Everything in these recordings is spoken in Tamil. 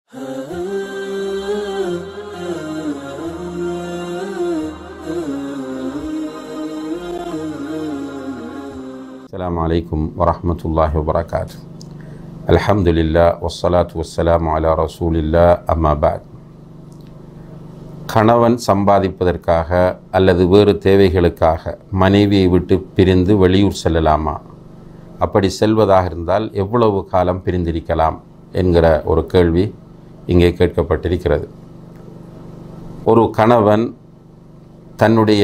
السلام عليكم ورحمة الله وبركاته الحمد لله والصلاة والسلام على رسول الله أما بعد கணவன் சம்பாதிப்பதற்காக அல்லது வேறு தேவைகளுக்காக மனைவியை விட்டு பிரிந்து வெளியூர் செல்லலாமா அப்படி செல்வதாக இருந்தால் எவ்வளவு காலம் பிரிந்திருக்கலாம் என்கிற ஒரு கேள்வி இங்கே கேட்கப்பட்டிருக்கிறது ஒரு கணவன் தன்னுடைய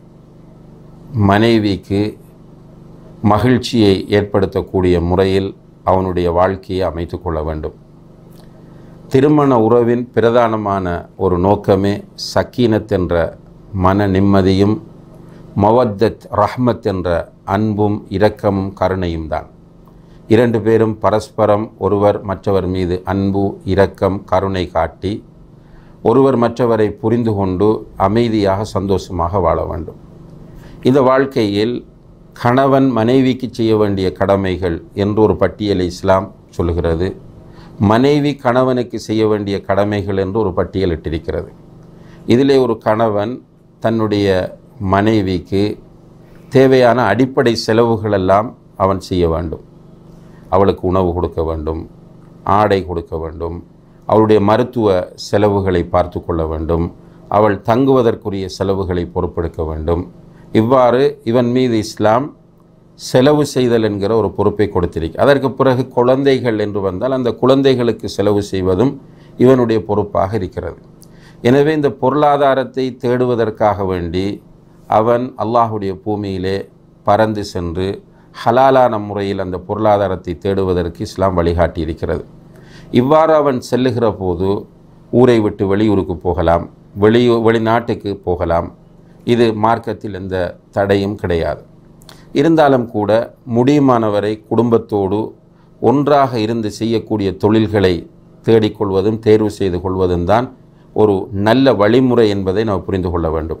மனைவிக்கு மகிழ்ச்சியை ஏற்படுத்தக்கூடிய முறையில் அவனுடைய வாழ்க்கையை அமைத்து கொள்ள வேண்டும் திருமண உறவின் பிரதானமான ஒரு நோக்கமே சக்கீனத் என்ற மன நிம்மதியும் மவத்தத் ரஹ்மத் என்ற அன்பும் இரக்கமும் கருணையும் தான் இரண்டு பேரும் பரஸ்பரம் ஒருவர் மற்றவர் மீது அன்பு இரக்கம் கருணை காட்டி ஒருவர் மற்றவரை புரிந்து கொண்டு அமைதியாக சந்தோஷமாக வாழ வேண்டும் இந்த வாழ்க்கையில் கணவன் மனைவிக்கு செய்ய வேண்டிய கடமைகள் என்று ஒரு பட்டியலை இஸ்லாம் சொல்லுகிறது மனைவி கணவனுக்கு செய்ய வேண்டிய கடமைகள் என்று ஒரு பட்டியலிட்டிருக்கிறது இதிலே ஒரு கணவன் தன்னுடைய மனைவிக்கு தேவையான அடிப்படை செலவுகளெல்லாம் அவன் செய்ய வேண்டும் அவளுக்கு உணவு கொடுக்க வேண்டும் ஆடை கொடுக்க வேண்டும் அவளுடைய மருத்துவ செலவுகளை பார்த்து கொள்ள வேண்டும் அவள் தங்குவதற்குரிய செலவுகளை பொறுப்பெடுக்க வேண்டும் இவ்வாறு இவன் மீது இஸ்லாம் செலவு செய்தல் என்கிற ஒரு பொறுப்பை கொடுத்திருக்கு அதற்கு பிறகு குழந்தைகள் என்று வந்தால் அந்த குழந்தைகளுக்கு செலவு செய்வதும் இவனுடைய பொறுப்பாக இருக்கிறது எனவே இந்த பொருளாதாரத்தை தேடுவதற்காக வேண்டி அவன் அல்லாஹுடைய பூமியிலே பறந்து சென்று ஹலாலான முறையில் அந்த பொருளாதாரத்தை தேடுவதற்கு இஸ்லாம் வழிகாட்டி இருக்கிறது இவ்வாறு அவன் செல்லுகிற போது ஊரை விட்டு வெளியூருக்கு போகலாம் வெளியூ வெளிநாட்டுக்கு போகலாம் இது மார்க்கத்தில் எந்த தடையும் கிடையாது இருந்தாலும் கூட முடியுமானவரை குடும்பத்தோடு ஒன்றாக இருந்து செய்யக்கூடிய தொழில்களை தேடிக்கொள்வதும் தேர்வு செய்து கொள்வதும் தான் ஒரு நல்ல வழிமுறை என்பதை நாம் புரிந்து கொள்ள வேண்டும்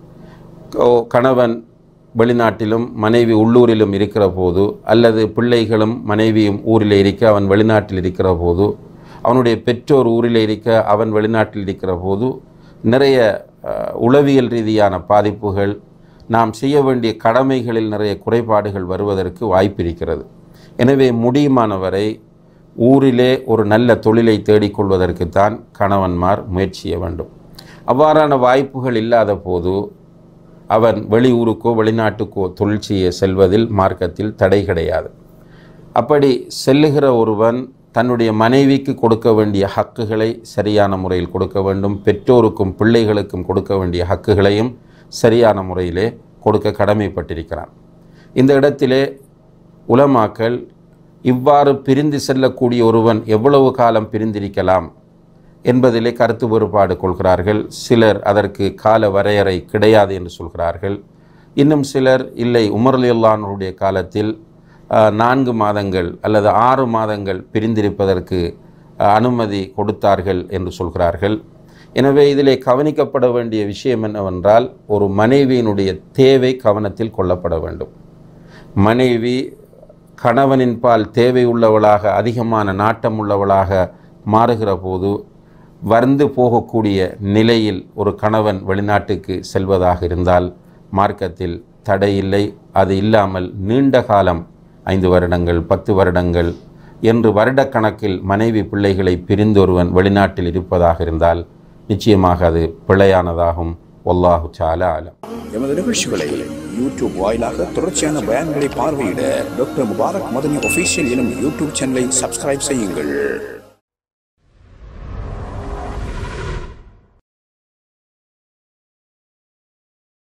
கணவன் வெளிநாட்டிலும் மனைவி உள்ளூரிலும் இருக்கிற போது அல்லது பிள்ளைகளும் மனைவியும் ஊரில் இருக்க அவன் வெளிநாட்டில் இருக்கிற போது அவனுடைய பெற்றோர் ஊரில் இருக்க அவன் வெளிநாட்டில் இருக்கிற போது நிறைய உளவியல் ரீதியான பாதிப்புகள் நாம் செய்ய வேண்டிய கடமைகளில் நிறைய குறைபாடுகள் வருவதற்கு வாய்ப்பு இருக்கிறது எனவே முடியுமானவரை ஊரிலே ஒரு நல்ல தொழிலை தேடிக்கொள்வதற்குத்தான் கணவன்மார் முயற்சிய வேண்டும் அவ்வாறான வாய்ப்புகள் இல்லாத போது அவன் வெளியூருக்கோ வெளிநாட்டுக்கோ தொழில் செய்ய செல்வதில் மார்க்கத்தில் தடை கிடையாது அப்படி செல்லுகிற ஒருவன் தன்னுடைய மனைவிக்கு கொடுக்க வேண்டிய ஹக்குகளை சரியான முறையில் கொடுக்க வேண்டும் பெற்றோருக்கும் பிள்ளைகளுக்கும் கொடுக்க வேண்டிய ஹக்குகளையும் சரியான முறையிலே கொடுக்க கடமைப்பட்டிருக்கிறான் இந்த இடத்திலே உலமாக்கள் இவ்வாறு பிரிந்து செல்லக்கூடிய ஒருவன் எவ்வளவு காலம் பிரிந்திருக்கலாம் என்பதிலே கருத்து வேறுபாடு கொள்கிறார்கள் சிலர் அதற்கு கால வரையறை கிடையாது என்று சொல்கிறார்கள் இன்னும் சிலர் இல்லை உமர்லியுல்லானுடைய காலத்தில் நான்கு மாதங்கள் அல்லது ஆறு மாதங்கள் பிரிந்திருப்பதற்கு அனுமதி கொடுத்தார்கள் என்று சொல்கிறார்கள் எனவே இதிலே கவனிக்கப்பட வேண்டிய விஷயம் என்னவென்றால் ஒரு மனைவியினுடைய தேவை கவனத்தில் கொள்ளப்பட வேண்டும் மனைவி கணவனின் பால் தேவை உள்ளவளாக அதிகமான நாட்டம் உள்ளவளாக மாறுகிற போது வந்து போகக்கூடிய நிலையில் ஒரு கணவன் வெளிநாட்டுக்கு செல்வதாக இருந்தால் மார்க்கத்தில் தடையில்லை அது இல்லாமல் நீண்ட காலம் ஐந்து வருடங்கள் பத்து வருடங்கள் என்று வருடக்கணக்கில் மனைவி பிள்ளைகளை பிரிந்தொருவன் வெளிநாட்டில் இருப்பதாக இருந்தால் நிச்சயமாக அது பிழையானதாகும் ஒல்லாஹு சால ஆலம் எமது நிகழ்ச்சிகளை யூடியூப் வாயிலாக தொடர்ச்சியான பயான்களை பார்வையிட டாக்டர் முபாரக் மதனி ஒஃபீஷியல் எனும் யூடியூப் சேனலை சப்ஸ்கிரைப் செய்யுங்கள்